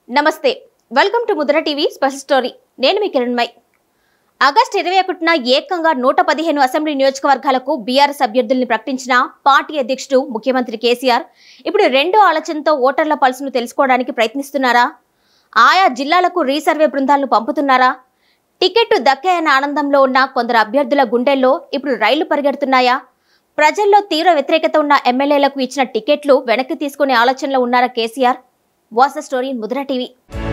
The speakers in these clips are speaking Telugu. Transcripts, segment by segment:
నమస్తే welcome to Mudra TV special story నేను మీ కిరణ్మయ్ ఆగస్టు ఇరవై ఒకటిన ఏకంగా నూట పదిహేను అసెంబ్లీ నియోజకవర్గాలకు బీఆర్ఎస్ అభ్యర్థుల్ని ప్రకటించిన పార్టీ అధ్యక్షుడు ముఖ్యమంత్రి కేసీఆర్ ఇప్పుడు రెండో ఆలోచనతో ఓటర్ల పల్సును తెలుసుకోవడానికి ప్రయత్నిస్తున్నారా ఆయా జిల్లాలకు రీసర్వే బృందాలను పంపుతున్నారా టికెట్ దక్కాయన్న ఆనందంలో ఉన్న కొందరు అభ్యర్థుల గుండెల్లో ఇప్పుడు రైళ్లు పరిగెడుతున్నాయా ప్రజల్లో తీవ్ర వ్యతిరేకత ఉన్న ఎమ్మెల్యేలకు ఇచ్చిన టికెట్లు వెనక్కి తీసుకునే ఆలోచనలో ఉన్నారా KCR was the story in Mudra TV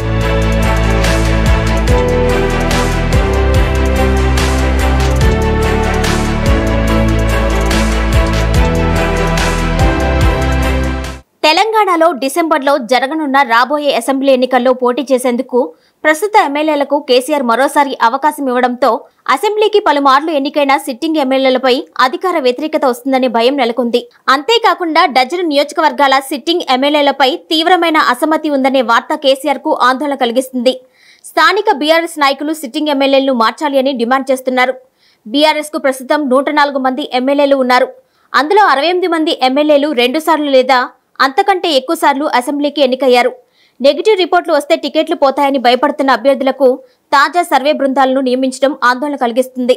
తెలంగాణలో డిసెంబర్లో జరగనున్న రాబోయే అసెంబ్లీ ఎన్నికల్లో పోటీ చేసేందుకు ప్రస్తుత ఎమ్మెల్యేలకు కేసీఆర్ మరోసారి అవకాశం ఇవ్వడంతో అసెంబ్లీకి పలుమార్లు ఎన్నికైన సిట్టింగ్ ఎమ్మెల్యేలపై అధికార వ్యతిరేకత వస్తుందనే భయం నెలకొంది అంతేకాకుండా డజను నియోజకవర్గాల సిట్టింగ్ ఎమ్మెల్యేలపై తీవ్రమైన అసమ్మతి ఉందనే వార్త కేసీఆర్ కు ఆందోళన కలిగిస్తుంది స్థానిక బీఆర్ఎస్ నాయకులు సిట్టింగ్ ఎమ్మెల్యేలను మార్చాలి అని డిమాండ్ చేస్తున్నారు బీఆర్ఎస్ కు ప్రస్తుతం నూట నాలుగు మంది ఎమ్మెల్యేలు ఉన్నారు అందులో అరవై ఎనిమిది మంది ఎమ్మెల్యేలు రెండుసార్లు లేదా అంతకంటే ఎక్కువసార్లు అసెంబ్లీకి ఎన్నికయ్యారు నెగిటివ్ రిపోర్ట్లు వస్తే టికెట్లు పోతాయని భయపడుతున్న అభ్యర్థులకు తాజా సర్వే బృందాలను నియమించడం ఆందోళన కలిగిస్తుంది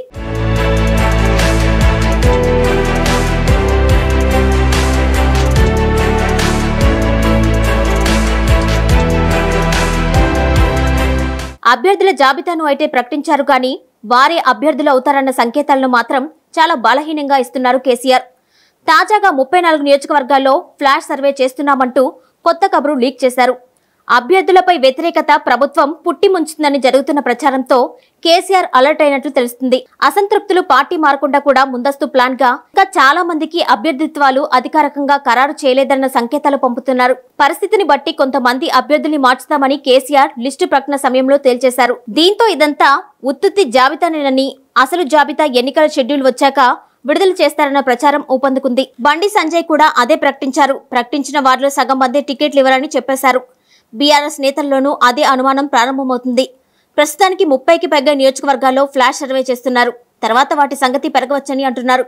అభ్యర్థుల జాబితాను అయితే ప్రకటించారు కానీ వారే అభ్యర్థులు అవుతారన్న సంకేతాలను మాత్రం చాలా బలహీనంగా ఇస్తున్నారు కేసీఆర్ తాజాగా ముప్పై నాలుగు నియోజకవర్గాల్లో ఫ్లాష్ సర్వే చేస్తున్నామంటూ కొత్త కబురు లీక్ చేశారు అభ్యర్థులపై వ్యతిరేకత ప్రభుత్వం పుట్టి ముంచుతుందని జరుగుతున్న ప్రచారంతో కేసీఆర్ అలర్ట్ అయినట్లు తెలుస్తుంది అసంతృప్తులు పార్టీ మారకుండా కూడా ముందస్తు ప్లాన్ గా ఇంకా చాలా మందికి అభ్యర్థిత్వాలు అధికారికంగా ఖరారు చేయలేదన్న సంకేతాలు పంపుతున్నారు పరిస్థితిని బట్టి కొంతమంది అభ్యర్థుల్ని మార్చుతామని కేసీఆర్ లిస్టు ప్రకటన సమయంలో తేల్చేశారు దీంతో ఇదంతా ఉత్తుత్తి జాబితానేనని అసలు జాబితా ఎన్నికల షెడ్యూల్ వచ్చాక విడుదల చేస్తారన్న ప్రచారం ఊపందుకుంది బండి సంజయ్ కూడా అదే ప్రకటించారు ప్రకటించిన వారిలో సగం మంది టికెట్లు ఇవ్వరని చెప్పేశారు బీఆర్ఎస్ నేతల్లోనూ అదే అనుమానం ప్రారంభమవుతుంది ప్రస్తుతానికి ముప్పైకి పైగా నియోజకవర్గాల్లో ఫ్లాష్ సర్వే చేస్తున్నారు తర్వాత వాటి సంగతి పెరగవచ్చని అంటున్నారు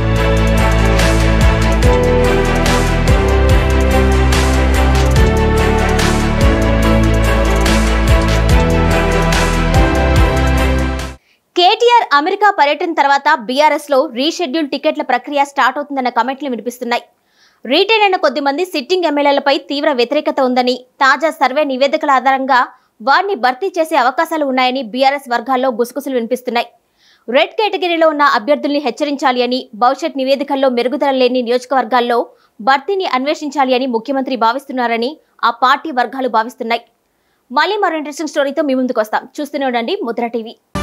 కేటీఆర్ అమెరికా పర్యటన తర్వాత బీఆర్ఎస్ లో రీషెడ్యూల్ టికెట్ల ప్రక్రియ స్టార్ట్ అవుతుందన్న కమెంట్లు వినిపిస్తున్నాయి రీటైన్ అయిన కొద్ది మంది సిట్టింగ్ ఎమ్మెల్యేలపై తీవ్ర వ్యతిరేకత ఉందని తాజా సర్వే నివేదికల ఆధారంగా వారిని భర్తీ చేసే అవకాశాలు ఉన్నాయని బీఆర్ఎస్ వర్గాల్లో గుసగుసలు వినిపిస్తున్నాయి రెడ్ కేటగిరీలో ఉన్న అభ్యర్థుల్ని హెచ్చరించాలి అని భవిష్యత్ నివేదికల్లో మెరుగుదల లేని నియోజకవర్గాల్లో భర్తీని అన్వేషించాలి అని ముఖ్యమంత్రి భావిస్తున్నారని ఆ పార్టీ వర్గాలు భావిస్తున్నాయి మళ్ళీ మరో ఇంట్రెస్టింగ్ స్టోరీతో మీ ముందుకు వస్తాం చూస్తూనే ఉండండి ముద్ర టీవీ